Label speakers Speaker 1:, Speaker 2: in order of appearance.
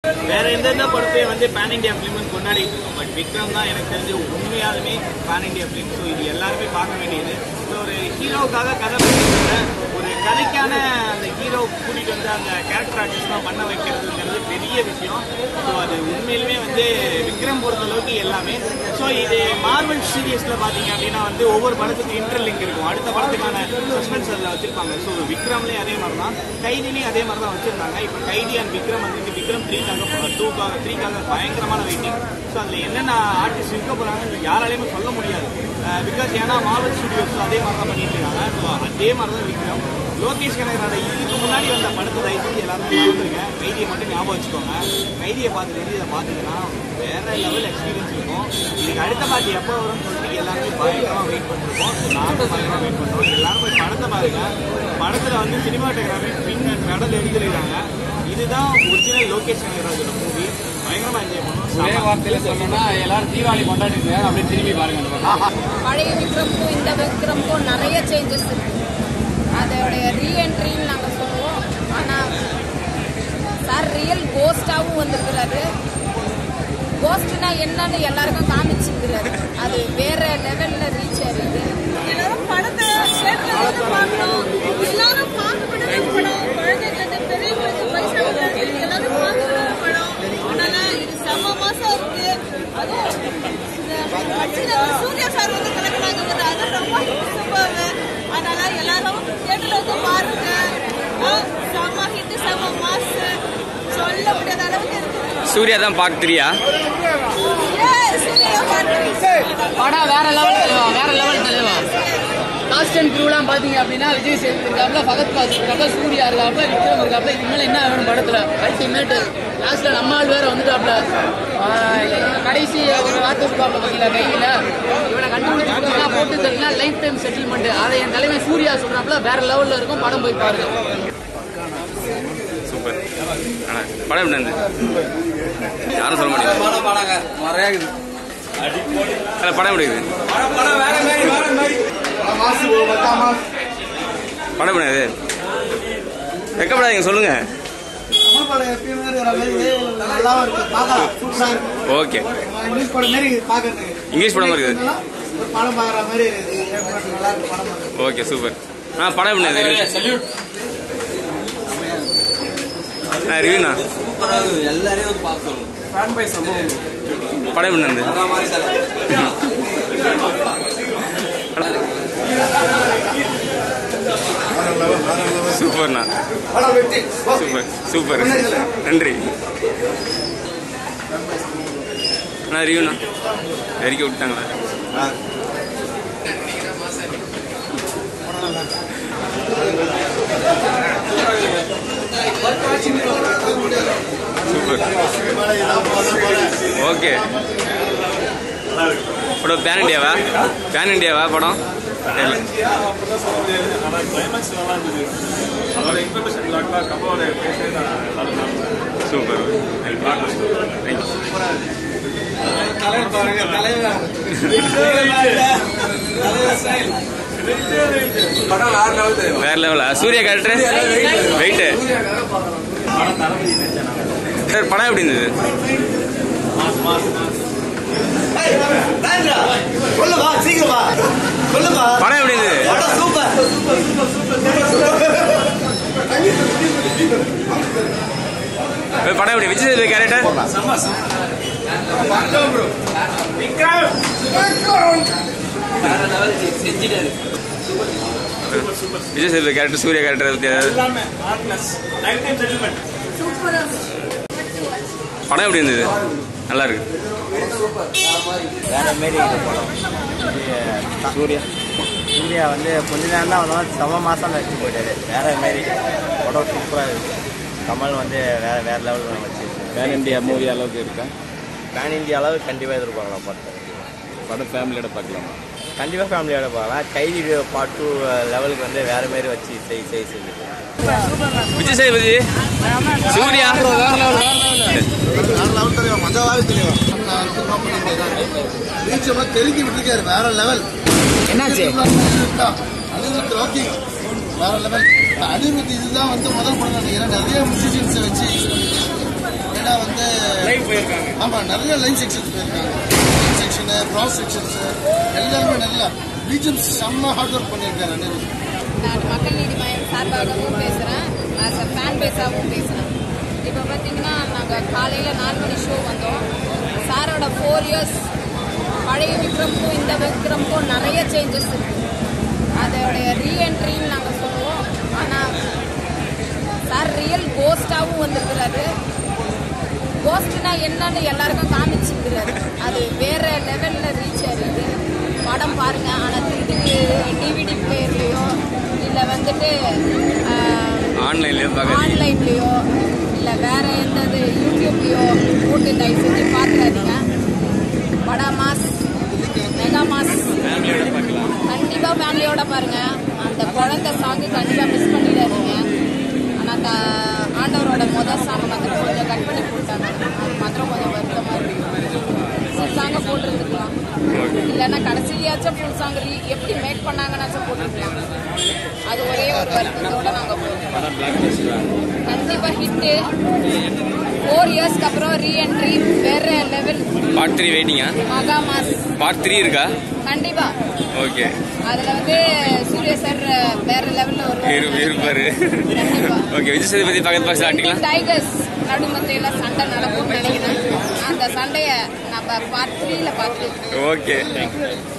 Speaker 1: வேற எந்தெந்த படத்தையும் வந்து பேன் இண்டியா ஃபிலிம்னு கொண்டாடிட்டு இருக்கோம் பட் விக்ரம் தான் எனக்கு தெரிஞ்சு உண்மையாலுமே பேன் இண்டியா ஃபிலிம் ஸோ இது எல்லாருமே பார்க்க வேண்டியது ஸோ ஒரு ஹீரோவுக்காக கதை பேசுறத ஒரு கதைக்கான அந்த ஹீரோ கூட்டிட்டு வந்து அந்த கேரக்டர் ஆர்டிஸ்ட்லாம் பண்ண வைக்கிறதுங்கிறது பெரிய விஷயம் ஸோ அது உண்மையிலுமே வந்து விக்ரம் பொறுத்த அளவுக்கு எல்லாமே ஸோ இது மார்வல் சீரியஸில் பார்த்தீங்க அப்படின்னா வந்து ஒவ்வொரு படத்துக்கும் இன்டர்லிங்க் இருக்கும் அடுத்த படத்துக்கான சஸ்பென்ஸ் அதில் வச்சிருப்பாங்க ஸோ விக்ரம்லேயும் அதே மாதிரி தான் கைதிலையும் அதே மாதிரி தான் வச்சிருந்தாங்க இப்போ கைதி அண்ட் விக்ரம் வந்து விக்ரம் த்ரீக்காக டூக்காக த்ரீக்காக பயங்கரமான வெயிட்டிங் ஸோ அதில் என்னென்ன ஆர்டிஸ்ட் இருக்க போகிறாங்கன்னு யாராலையுமே சொல்ல முடியாது பிகாஸ் ஏன்னா மார்வல் ஸ்டுடியோஸ் அதே மாதிரி தான் பண்ணிட்டு இருக்காங்க ஸோ அதே மாதிரி தான் விக்ரம் லோகேஷ் கனகரோட இதுக்கு முன்னாடி வந்த படத்தை தயவு செஞ்சு எல்லாரும் பார்த்துருங்க கைதியை மட்டும் ஞாபகம் வச்சுக்கோங்க கைதியை பார்த்துட்டு இதை பார்த்தீங்கன்னா வேற லெவல் எக்ஸ்பீரியன்ஸ் இருக்கும் இதுக்கு அடுத்த பாட்டு எப்போ வரும்னு சொல்லிட்டு எல்லாருமே பயங்கரமாக வெயிட் பண்ணிருக்கோம் நானும் பயங்கரமாக வெயிட் பண்ணுறோம் எல்லாரும் போய் படத்தை பாருங்க படத்தில் வந்து சினிமாட்டோகிராஃபி பின் கடல் எடுத்துருக்காங்க இதுதான் ஒரிஜினல் லோகேஷ் கனகராஜோட மூவி பயங்கரமாக என்ஜாய்
Speaker 2: ஒரே
Speaker 1: பண்ணுவோம்
Speaker 2: வார்த்தையில சொல்லணும்னா எல்லாரும் தீபாவளி கொண்டாடிட்டு அப்படியே திரும்பி பாருங்க அந்த படம்.
Speaker 3: பழைய விக்ரமுக்கும் இந்த விக்ரமுக்கும் நிறைய சேஞ்சஸ் இருக்கு அதோடைய ரீஎன்ட்ரின்னு நாங்கள் சொல்லுவோம் ஆனால் சார் ரியல் கோஸ்டாகவும் வந்திருக்கிறாரு கோஸ்ட்னா என்னன்னு எல்லாருக்கும் காமிச்சிருக்கிறாரு அது வேற லெவல்ல ரீச் ஆயிருக்கு
Speaker 4: எல்லாரும் படத்தை தியேட்டர்ல வந்து பார்க்கணும் எல்லாரும் பார்க்கப்பட்ட ஒரு படம் குழந்தைங்களுக்கு பெரியவங்களுக்கு வயசானவங்களுக்கு எல்லாரும் பார்க்கக்கூடிய ஒரு படம் அதனால இது செம்ம மாசம் இருக்கு அதுவும் இந்த கட்சியில வந்து சூர்யா சார் வந்து கலக்குறாங்க அது ரொம்ப சூப்பர் அதனால எல்லாரும் தியேட்டர்ல வந்து பாருங்க ஆ, செம்ம ஹிட் செம்ம மாஸ் சொல்ல முடியாத அளவுக்கு இருக்கு
Speaker 5: சூர்யா தான் பார்க்க தெரியா
Speaker 4: ஏய், சூர்யா பாருங்க
Speaker 2: படம் வேற லெவல் தலைவா வேற லெவல் தலைவா காஸ்ட் அண்ட் க்ரூலாம் பாத்தீங்க அப்படின்னா விஜய் சேதுபதி இருக்காப்ல ஃபகத் பாஸ் இருக்காப்ல சூர்யா இருக்காப்ல விக்ரம் இருக்காப்ல இதுக்கு மேல என்ன வேணும் படத்துல அல்டிமேட் லாஸ்ட்ல நம்ம ஆள் வேற வந்துட்டாப்ல ஆஹ் கடைசி ஒரு வார்த்தை சொல்லுவாப்ல பாத்தீங்களா கையில இவனை கண்டுபிடிச்சிருக்கா போட்டு தரலாம் லைஃப் டைம் செட்டில்மெண்ட் அதை என் தலைமை சூர்யா சொல்றாப்ல வேற லெவல்ல இருக்கும் படம் போய் பாருங்க
Speaker 5: சூப்பர் ஆனா படம் எப்படி இருந்தது யாரும் சொல்ல முடியாது இல்ல, படம் எப்படி இருக்குது படம் எப்படி இது வெக்கப்படாதீங்க சொல்லுங்க
Speaker 6: தமிழ் படம் எப்பயுமே இருக்கிற மாதிரி நல்லாவும் இருக்கு பார்க்கலாம் சூப்பரா இருக்கு
Speaker 5: ஓகே
Speaker 6: இங்கிலீஷ் படம் மாதிரி இருக்குது பார்க்கறதுக்கு
Speaker 5: இங்கிலீஷ் படம் மாதிரி இருக்குது
Speaker 6: ஒரு படம் பார்க்குற மாதிரி இருக்குது நல்லா இருக்கு படம் பார்க்க
Speaker 5: ஓகே சூப்பர் ஆ படம் எப்படி இருந்தது ஆ ரிவ்யூண்ணா படம் எப்படி இருந்தது சூப்பர்ண்ணா சூப்பர் சூப்பர் நன்றி அண்ணா ரிவ்யூண்ணா அறிக்கை விட்டாங்களா சூப்பர் ஓகே படம் பேன் இண்டியாவா பேன் இண்டியாவா படம் தெரியல சூப்பர் வேற லெவலா சூர்யா கேரக்டர் வெயிட் சார் படம் எப்படி இருந்தது
Speaker 6: சொல்லுவா சீக்கிரமா சொல்லுவா
Speaker 5: படம் எப்படி இருந்தது
Speaker 6: சூப்பர்
Speaker 5: படம் எப்படி Vijay Sethupathi character Vijay Sethupathi character Suriya character பத்தி ஏதாவது படம் எப்படி இருந்தது நல்லா இருக்கு
Speaker 7: வேற மாரி இது படம் இது சூர்யா சூர்யா வந்து கொஞ்ச நேரம் தான் வந்தோம் செம மாசம் வச்சு போயிட்டாரு வேற மாரி படம் சூப்பராக இருக்கு கமல் வந்து வேற வேற லெவலில் வச்சு
Speaker 8: பேன் இண்டியா மூவி அளவுக்கு இருக்கா
Speaker 7: பேன் இந்தியா அளவு கண்டிப்பாக எதிர்பார்க்கலாம் படத்தை
Speaker 8: படம் ஃபேமிலியோட பார்க்கலாமா
Speaker 7: கண்டிப்பாக ஃபேமிலியோட பார்க்கலாம் கைதி பார்ட் டூ லெவலுக்கு வந்து வேற மாரி வச்சு செய் செய் செஞ்சுட்டு
Speaker 5: விஜய் சேதுபதி சூர்யா
Speaker 6: மஜாவாக தெரியும் ரீச்செல்லாம் தெரிஞ்சு விட்டுருக்காரு வேற லெவல்
Speaker 2: என்னாச்சு
Speaker 6: அனிருத் ராக்கி வேற லெவல் அனிருத் இதுதான் வந்து முதல் படம் நினைக்கிறேன் நிறைய மியூசிஷியன்ஸை வச்சு ரிலேட்டடா வந்து
Speaker 1: லைவ் போயிருக்காங்க
Speaker 6: ஆமா நிறைய லைன் செக்ஷன்ஸ் போயிருக்காங்க லைன் செக்ஷனு க்ராஸ் செக்ஷன்ஸ் எல்லாருமே நல்லா பிஜிஎம்ஸ் செம்ம ஹார்ட் ஒர்க் பண்ணியிருக்காரு அனிருத்
Speaker 3: நான் மக்கள் நீதி மையம் சார்பாகவும் பேசுகிறேன் ஆஸ் அ ஃபேன் பேஸாகவும் பேசுகிறேன் இப்போ பார்த்தீங்கன்னா நாங்கள் காலையில் நாலு மணி ஷோ வந்தோம் சாரோட ஃபோர் இயர்ஸ் பழைய விக்ரமுக்கும் இந்த விக்ரமுக்கும் நிறைய சேஞ்சஸ் இருக்கு அதோடைய ரீஎன்ட்ரின்னு நாங்கள் சொல்லுவோம் ஆனால் சார் ரியல் கோஸ்டாகவும் வந்திருக்கிறாரு கோஸ்ட்னா என்னன்னு எல்லாருக்கும் காமிச்சிருக்கிறாரு அது வேற லெவல்ல ரீச் ஆயிருக்கு படம் பாருங்க ஆனா இதுக்கு டிவிடி பிளேயர்லயோ இல்ல வந்துட்டு
Speaker 5: ஆன்லைன்லயே பார்க்க
Speaker 3: ஆன்லைன்லயோ இல்ல வேற எந்த யூடியூப்லயோ போட்டு தயவு செஞ்சு பாத்துறாதீங்க படம் மாஸ் மெகா மாஸ் கண்டிப்பா ஃபேமிலியோட பாருங்க அந்த குழந்தை சாங்கு கண்டிப்பா மிஸ் பண்ணிடாதீங்க ஆனா அந்த ஆண்டவரோட முதல் சாங் மாத்திரம் கொஞ்சம் கட் பண்ணி போட்டாங்க அது மாத்திரம் கொஞ்சம் வருத்தமா இருக்கு ஃபுல் சாங்க போட்டுருந்துக்கலாம் இல்லைன்னா கடைசியாச்சும் ஃபுல் சாங் எப்படி மேக் பண்ணாங்கன்னாச்சும் போட்டுருக்கலாம் அது ஒரே ஒரு வருத்தத்தோட நாங்க போயிருக்கோம் கண்டிப்பா ஹிட்டு ஃபோர் இயர்ஸ்க்கு அப்புறம் ரீஎன்ட்ரி வேற லெவல்
Speaker 5: பார்ட் த்ரீ வெயிட்டிங்கா
Speaker 3: மகா மாஸ்
Speaker 5: பார்ட் த்ரீ இருக்கா
Speaker 3: கண்டிப்பா
Speaker 5: ஓகே
Speaker 3: அதுல வந்து சூர்யா சார் வேற லெவல்ல
Speaker 5: இரு
Speaker 3: வருவாங்க
Speaker 5: இருப்பாரு
Speaker 3: கண்டிப்பா
Speaker 5: ஓகே விஜய் சேதுபதி பக்கத்து பாக்ஸ் ஆட்டிக்கலாம்
Speaker 3: டைகர்ஸ் நடுமத்தையில சண்டை நடக்கும்னு நினைக்கிறேன் அந்த சண்டைய நம்ம பார்ட் த்ரீல பார்த்து
Speaker 5: ஓகே